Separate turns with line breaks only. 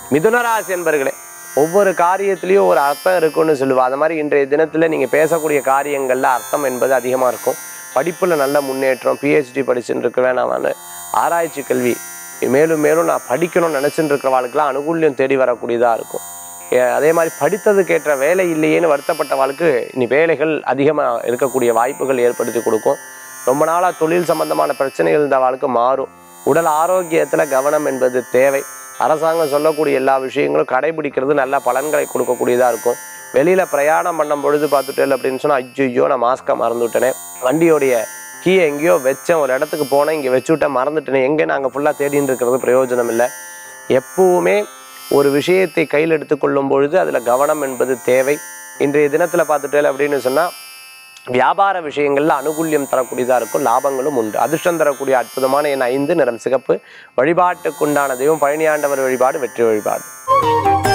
மிதுனராசி என்பர்களே ஒவ்வொரு காரியத்திலையும் ஒரு அர்த்தம் இருக்குன்னு சொல்லுவா அந்த மாதிரி இன்றைய தினத்தில் நீங்கள் பேசக்கூடிய காரியங்களில் அர்த்தம் என்பது அதிகமாக இருக்கும் படிப்பில் நல்ல முன்னேற்றம் பிஹெச்டி படிச்சுட்டு இருக்கிறேன் நான் வந்து ஆராய்ச்சி கல்வி மேலும் மேலும் நான் படிக்கணும்னு நினச்சிட்டு இருக்கிறவாளுக்கெல்லாம் அனுகூல்யம் தேடி வரக்கூடியதாக இருக்கும் ஏ- அதே மாதிரி படித்ததுக்கேற்ற வேலை இல்லையேன்னு வருத்தப்பட்டவாளுக்கு இனி வேலைகள் அதிகமாக இருக்கக்கூடிய வாய்ப்புகள் ஏற்படுத்தி கொடுக்கும் ரொம்ப நாளாக தொழில் சம்பந்தமான பிரச்சனைகள் இருந்த வாழ்க்கை மாறும் உடல் ஆரோக்கியத்தில் கவனம் என்பது தேவை அரசாங்கம் சொல்லக்கூடிய எல்லா விஷயங்களும் கடைபிடிக்கிறது நல்ல பலன்களை கொடுக்கக்கூடியதாக இருக்கும் வெளியில் பிரயாணம் பண்ணும் பொழுது பார்த்துட்டேன் அப்படின்னு சொன்னால் ஐயோ நான் மாஸ்கை மறந்துவிட்டேனே வண்டியோடைய கீயை எங்கேயோ வச்சேன் ஒரு இடத்துக்கு போனேன் இங்கே வச்சு விட்டேன் மறந்துட்டேனே எங்கே நாங்கள் ஃபுல்லாக தேடின்னு இருக்கிறது பிரயோஜனம் இல்லை எப்பவுமே ஒரு விஷயத்தை கையில் எடுத்துக்கொள்ளும் பொழுது அதில் கவனம் என்பது தேவை இன்றைய தினத்தில் பார்த்துட்டேன் அப்படின்னு சொன்னால் வியாபார விஷயங்களில் அனுகூல்யம் தரக்கூடியதாக இருக்கும் லாபங்களும் உண்டு அதிர்ஷ்டம் தரக்கூடிய அற்புதமான என் ஐந்து நிறம் சிகப்பு வழிபாட்டுக்குண்டான தெய்வம் பழனியாண்டவர் வழிபாடு வெற்றி வழிபாடு